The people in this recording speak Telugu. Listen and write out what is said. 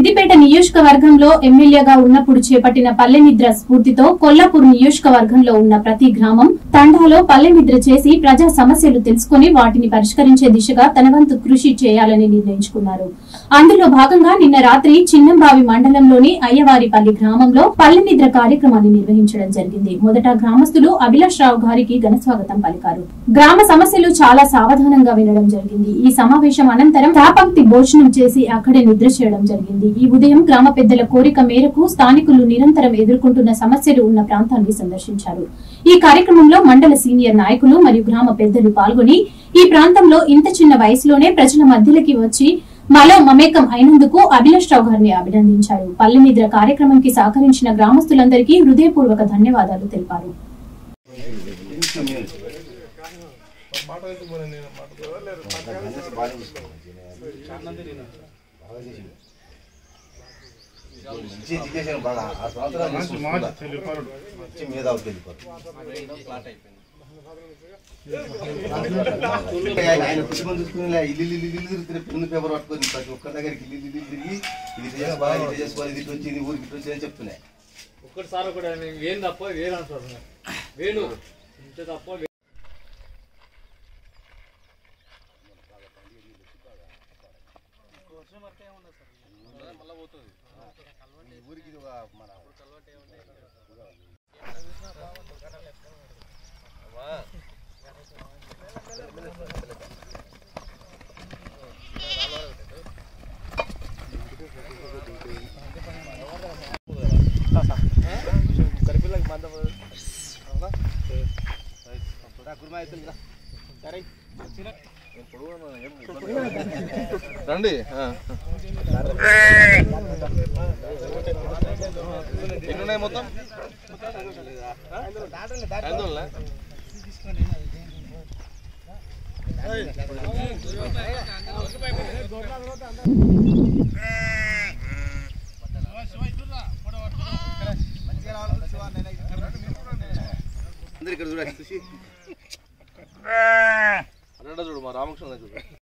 సిద్దిపేట నియోజకవర్గంలో ఎమ్మెల్యేగా ఉన్నప్పుడు చేపట్టిన పల్లె నిద్ర స్ఫూర్తితో కొల్లాపూర్ నియోజకవర్గంలో ఉన్న ప్రతి గ్రామం తండాలో పల్లె నిద్ర చేసి ప్రజా సమస్యలు తెలుసుకుని వాటిని పరిష్కరించే దిశగా తన వంతు కృషి చేయాలని నిర్ణయించుకున్నారు అందులో భాగంగా నిన్న రాత్రి చిన్నంబావి మండలంలోని అయ్యవారిపల్లి గ్రామంలో పల్లె నిద్ర కార్యక్రమాన్ని నిర్వహించడం జరిగింది మొదట గ్రామస్తులు అభిలాష్ రావు గారికి ఘన స్వాగతం పలికారు గ్రామ సమస్యలు చాలా సావధానంగా వినడం జరిగింది ఈ సమావేశం అనంతరం తాపంక్తి భోజనం చేసి అక్కడే నిద్ర చేయడం జరిగింది ఈ ఉదయం గ్రామ పెద్దల కోరిక మేరకు స్థానికులు నిరంతరం ఎదుర్కొంటున్న సమస్యలు ఉన్న ప్రాంతాన్ని సందర్శించారు ఈ కార్యక్రమంలో మండల సీనియర్ నాయకులు మరియు గ్రామ పెద్దలు పాల్గొని ఈ ప్రాంతంలో ఇంత చిన్న వయసులోనే ప్రజల మధ్యలోకి వచ్చి మలో మమేకం అయినందుకు అభిలాష్ రావు గారిని అభినందించారు పల్లె నిద్ర కార్యక్రమానికి సహకరించిన గ్రామస్తులందరికీ హృదయపూర్వక ధన్యవాదాలు తెలిపారు మంచి ఎడ్యుకేషన్ బాగా ఆ సంవత్సరాలు తీసుకున్నా. మంచి మేధావులు వెళ్ళిపోతారు ఆయన ఆయన పుస్తకం చూసుకుని ఇలా ఇల్లు ఇల్లు ఇల్లు ఇల్లు తిరిగి పెన్ను పేపర్ పట్టుకొని ప్రతి ఒక్క దగ్గరికి ఇల్లు ఇల్లు ఇల్లు తిరిగి ఇది చేసుకోవాలి ఇది చేసుకోవాలి ఇది ఇటు వచ్చింది ఊరికి ఇటు వచ్చింది అని చెప్తున్నాయి ఒక్కటిసారి ఒకటి ఏం తప్ప వేరు అంటారు వేణు ఇంత తప్ప వే- ఊరికి ఇది ఒక మన రండి ఆ. ఎన్ని ఉన్నాయి మొత్తం ఐదు వందలా? అందరు ఇక్కడ చూడాలి చూసి అక్కడ చూడు మా రామకృష్ణ చూడు